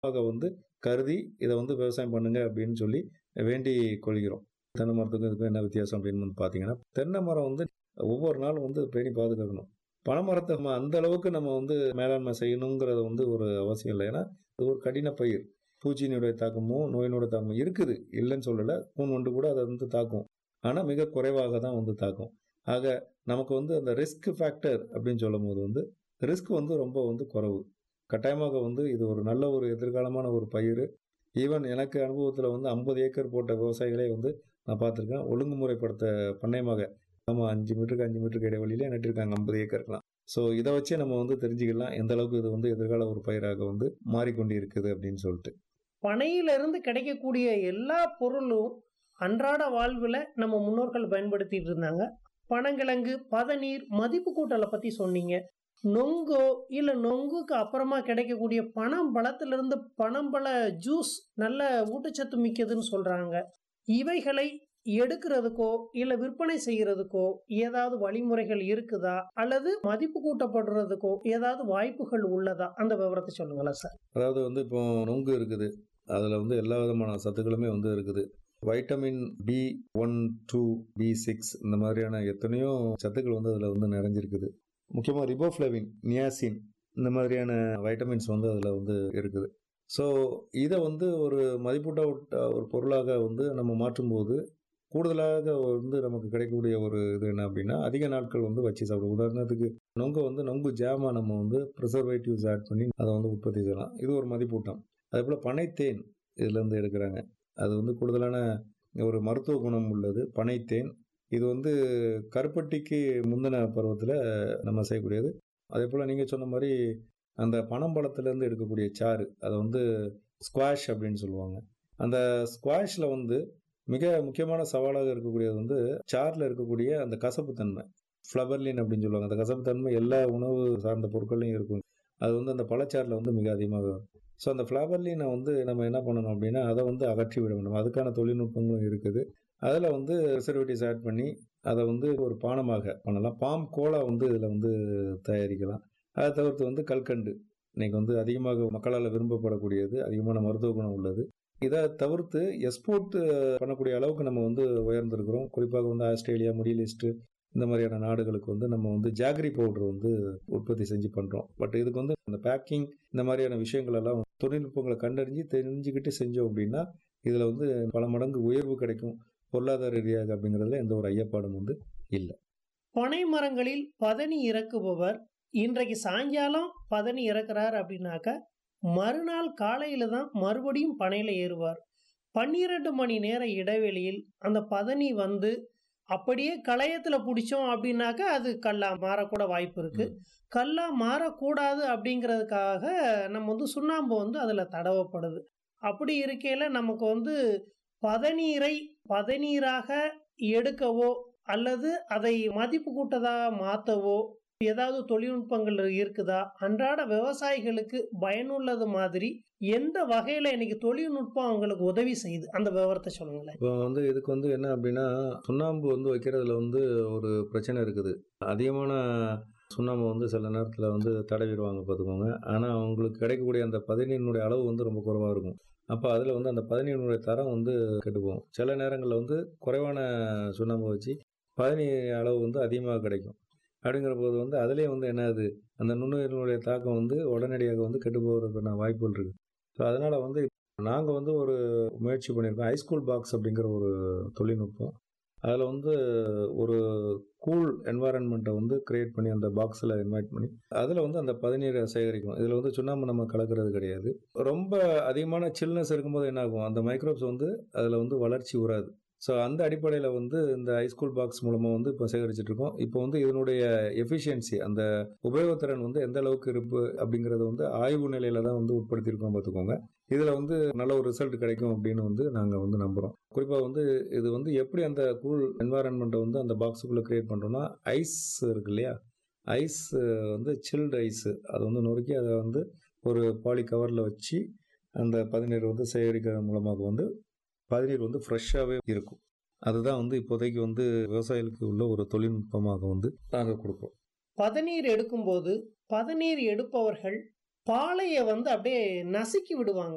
ஆக வந்து கருதி இதை வந்து விவசாயம் பண்ணுங்க அப்படின்னு சொல்லி வேண்டி கொள்கிறோம் தென்னை மரத்துக்கும் இதுக்கும் என்ன வித்தியாசம் அப்படின்னு வந்து பார்த்தீங்கன்னா தென்னை மரம் வந்து ஒவ்வொரு நாளும் வந்து பேணி பாதுகாக்கணும் பனைமரத்தை நம்ம அந்த அளவுக்கு நம்ம வந்து மேலாண்மை செய்யணுங்கிறது வந்து ஒரு அவசியம் இல்லை ஏன்னா இது ஒரு கடின பயிர் பூச்சியினுடைய தாக்கமும் நோயினுடைய தாக்கமும் இருக்குது இல்லைன்னு சொல்லலை பூன் ஒன்று கூட அதை வந்து தாக்கும் ஆனால் மிக குறைவாக தான் வந்து தாக்கும் ஆக நமக்கு வந்து அந்த ரிஸ்க் ஃபேக்டர் அப்படின்னு சொல்லும் போது வந்து ரிஸ்க் வந்து ரொம்ப வந்து குறைவு கட்டாயமாக வந்து இது ஒரு நல்ல ஒரு எதிர்காலமான ஒரு பயிர் ஈவன் எனக்கு அனுபவத்தில் வந்து ஐம்பது ஏக்கர் போட்ட விவசாயிகளே வந்து நான் பார்த்துருக்கேன் ஒழுங்குமுறைப்படுத்த பண்ணையமாக நம்ம அஞ்சு மீட்டருக்கு அஞ்சு மீட்டருக்கு இடைவெளியிலே நட்டிருக்காங்க ஐம்பது ஏக்கர்லாம் ஸோ இதை வச்சே நம்ம வந்து தெரிஞ்சுக்கலாம் எந்த அளவுக்கு இது வந்து எதிர்கால ஒரு பயிராக வந்து மாறிக்கொண்டு இருக்குது அப்படின்னு சொல்லிட்டு பனையிலிருந்து கிடைக்கக்கூடிய எல்லா பொருளும் அன்றாட வாழ்வில் நம்ம முன்னோர்கள் பயன்படுத்திட்டு இருந்தாங்க பனங்கிழங்கு பதநீர் மதிப்பு கூட்டலை பற்றி சொன்னீங்க நொங்கோ இல்லை நொங்குக்கு அப்புறமா கிடைக்கக்கூடிய பனம் பழத்திலிருந்து பனம்பழ ஜூஸ் நல்ல ஊட்டச்சத்து மிக்கதுன்னு சொல்கிறாங்க இவைகளை எடுக்கிறதுக்கோ இல்லை விற்பனை செய்கிறதுக்கோ ஏதாவது வழிமுறைகள் இருக்குதா அல்லது மதிப்பு கூட்டப்படுறதுக்கோ ஏதாவது வாய்ப்புகள் உள்ளதா அந்த விவரத்தை சொல்லுங்களேன் சார் அதாவது வந்து இப்போ நொங்கு இருக்குது அதில் வந்து எல்லா விதமான சத்துக்களுமே வந்து இருக்குது vitamin B one two B six இந்த மாதிரியான எத்தனையோ சத்துக்கள் வந்து அதில் வந்து நிறைஞ்சிருக்குது முக்கியமாக ரிபோஃப்ளவின் நியாசின் இந்த மாதிரியான வைட்டமின்ஸ் வந்து அதில் வந்து இருக்குது ஸோ இதை வந்து ஒரு மதிப்பூட்ட ஒரு பொருளாக வந்து நம்ம மாற்றும்போது கூடுதலாக வந்து நமக்கு கிடைக்கக்கூடிய ஒரு இது என்ன அப்படின்னா அதிக நாட்கள் வந்து வச்சு சாப்பிடுவோம் உதாரணத்துக்கு நொங்கு வந்து நொங்கு ஜாமா நம்ம வந்து ப்ரிசர்வேட்டிவ்ஸ் ஆட் பண்ணி அதை வந்து உற்பத்தி செய்யலாம் இது ஒரு மதிப்பூட்டம் அதே போல் பனைத்தேன் இதுலேருந்து எடுக்கிறாங்க அது வந்து கூடுதலான ஒரு மருத்துவ குணம் உள்ளது பனைத்தேன் இது வந்து கருப்பட்டிக்கு முந்தின பருவத்தில் நம்ம செய்யக்கூடியது அதே போல் நீங்கள் சொன்ன மாதிரி அந்த பனம்பழத்துலேருந்து எடுக்கக்கூடிய சாறு அதை வந்து ஸ்குவாஷ் அப்படின்னு சொல்லுவாங்க அந்த ஸ்குவாஷில் வந்து மிக முக்கியமான சவாலாக இருக்கக்கூடியது வந்து சாரில் இருக்கக்கூடிய அந்த கசப்புத்தன்மை ஃப்ளவர்லின் அப்படின்னு சொல்லுவாங்க அந்த கசப்புத்தன்மை எல்லா உணவு சார்ந்த பொருட்கள்லையும் இருக்கும் அது வந்து அந்த பழச்சாறில் வந்து மிக அதிகமாக வரும் ஸோ அந்த ஃப்ளவர்லினை வந்து நம்ம என்ன பண்ணணும் அப்படின்னா அதை வந்து அகற்றி விட வேண்டும் அதுக்கான தொழில்நுட்பங்களும் இருக்குது அதில் வந்து ரிசர்வேட்டிவ்ஸ் ஆட் பண்ணி அதை வந்து ஒரு பானமாக பண்ணலாம் பாம் கோலா வந்து இதில் வந்து தயாரிக்கலாம் அதை தவிர்த்து வந்து கல்கண்டு இன்னைக்கு வந்து அதிகமாக மக்களால் விரும்பப்படக்கூடியது அதிகமான மருத்துவ குணம் உள்ளது இதை தவிர்த்து எக்ஸ்போர்ட் பண்ணக்கூடிய அளவுக்கு நம்ம வந்து உயர்ந்திருக்கிறோம் குறிப்பாக வந்து ஆஸ்திரேலியா மிடில் ஈஸ்ட்டு இந்த மாதிரியான நாடுகளுக்கு வந்து நம்ம வந்து ஜாகரி பவுடர் வந்து உற்பத்தி செஞ்சு பண்ணுறோம் பட் இதுக்கு வந்து இந்த பேக்கிங் இந்த மாதிரியான விஷயங்கள் எல்லாம் தொழில்நுட்பங்களை கண்டறிஞ்சு தெரிஞ்சுக்கிட்டு செஞ்சோம் அப்படின்னா இதில் வந்து பல மடங்கு உயர்வு கிடைக்கும் பொருளாதார ரீதியாக அப்படிங்கிறதுல எந்த ஒரு ஐயப்பாடும் வந்து இல்லை பனை மரங்களில் பதனி இறக்குபவர் இன்றைக்கு சாயங்காலம் பதனி இறக்குறார் அப்படின்னாக்க மறுநாள் காலையில தான் மறுபடியும் பனையில ஏறுவார் பன்னிரண்டு மணி நேர இடைவெளியில் அந்த பதனி வந்து அப்படியே களையத்துல பிடிச்சோம் அப்படின்னாக்க அது கல்லா மாறக்கூட வாய்ப்பு இருக்கு கல்லா மாறக்கூடாது அப்படிங்கிறதுக்காக நம்ம வந்து சுண்ணாம்பு வந்து அதுல தடவப்படுது அப்படி இருக்கையில நமக்கு வந்து பதநீரை பதநீராக எடுக்கவோ அல்லது அதை மதிப்பு கூட்டதா மாற்றவோ ஏதாவது தொழில்நுட்பங்கள் இருக்குதா அன்றாட விவசாயிகளுக்கு பயனுள்ளது மாதிரி எந்த வகையில இன்னைக்கு தொழில்நுட்பம் அவங்களுக்கு உதவி செய்யுது அந்த விவரத்தை சொல்லுங்களேன் இப்போ வந்து இதுக்கு வந்து என்ன அப்படின்னா சுண்ணாம்பு வந்து வைக்கிறதுல வந்து ஒரு பிரச்சனை இருக்குது அதிகமான சுண்ணாம்பு வந்து சில நேரத்தில் வந்து தடவிடுவாங்க பார்த்துக்கோங்க ஆனால் அவங்களுக்கு கிடைக்கக்கூடிய அந்த பதினீரினுடைய அளவு வந்து ரொம்ப குறைவாக இருக்கும் அப்போ அதில் வந்து அந்த பதினீரினுடைய தரம் வந்து கெட்டுப்போம் சில நேரங்களில் வந்து குறைவான சுண்ணாம்பு வச்சு பதினீர் அளவு வந்து அதிகமாக கிடைக்கும் அப்படிங்கிற போது வந்து அதிலே வந்து என்னது அந்த நுண்ணுயிரினுடைய தாக்கம் வந்து உடனடியாக வந்து கெட்டு போகிறதுக்கான வாய்ப்புகள் இருக்குது ஸோ அதனால் வந்து நாங்கள் வந்து ஒரு முயற்சி பண்ணியிருக்கோம் ஹைஸ்கூல் பாக்ஸ் அப்படிங்கிற ஒரு தொழில்நுட்பம் அதில் வந்து ஒரு கூல் என்வாரன்மெண்ட்டை வந்து கிரியேட் பண்ணி அந்த பாக்ஸில் இன்வைட் பண்ணி அதில் வந்து அந்த பதினீரை சேகரிக்கும் இதில் வந்து சுண்ணாம்பு நம்ம கலக்கிறது கிடையாது ரொம்ப அதிகமான சில்னஸ் இருக்கும்போது என்ன ஆகும் அந்த மைக்ரோப்ஸ் வந்து அதில் வந்து வளர்ச்சி உறாது ஸோ அந்த அடிப்படையில் வந்து இந்த ஹைஸ்கூல் பாக்ஸ் மூலமாக வந்து இப்போ சேகரிச்சுட்டு இருக்கோம் இப்போ வந்து இதனுடைய எஃபிஷியன்சி அந்த உபயோகத்திறன் வந்து எந்த அளவுக்கு இருப்பு அப்படிங்கிறத வந்து ஆய்வு நிலையில தான் வந்து உட்படுத்தியிருக்கோம் பார்த்துக்கோங்க இதில் வந்து நல்ல ஒரு ரிசல்ட் கிடைக்கும் அப்படின்னு வந்து நாங்கள் வந்து நம்புகிறோம் குறிப்பாக வந்து இது வந்து எப்படி அந்த கூல் என்வாரன்மெண்ட்டை வந்து அந்த பாக்ஸுக்குள்ளே க்ரியேட் பண்ணுறோன்னா ஐஸ் இருக்கு இல்லையா ஐஸ் வந்து சில்டு ஐஸு அதை வந்து நொறுக்கி அதை வந்து ஒரு பாலி கவரில் வச்சு அந்த பதினீர் வந்து சேகரிக்கிறது மூலமாக வந்து பதினீர் வந்து ஃப்ரெஷ்ஷாகவே இருக்கும் அதுதான் வந்து இப்போதைக்கு வந்து விவசாயிகளுக்கு உள்ள ஒரு தொழில்நுட்பமாக வந்து நாங்கள் கொடுப்போம் பதநீர் எடுக்கும்போது பதநீர் எடுப்பவர்கள் பாலையை வந்து அப்படியே நசுக்கி விடுவாங்க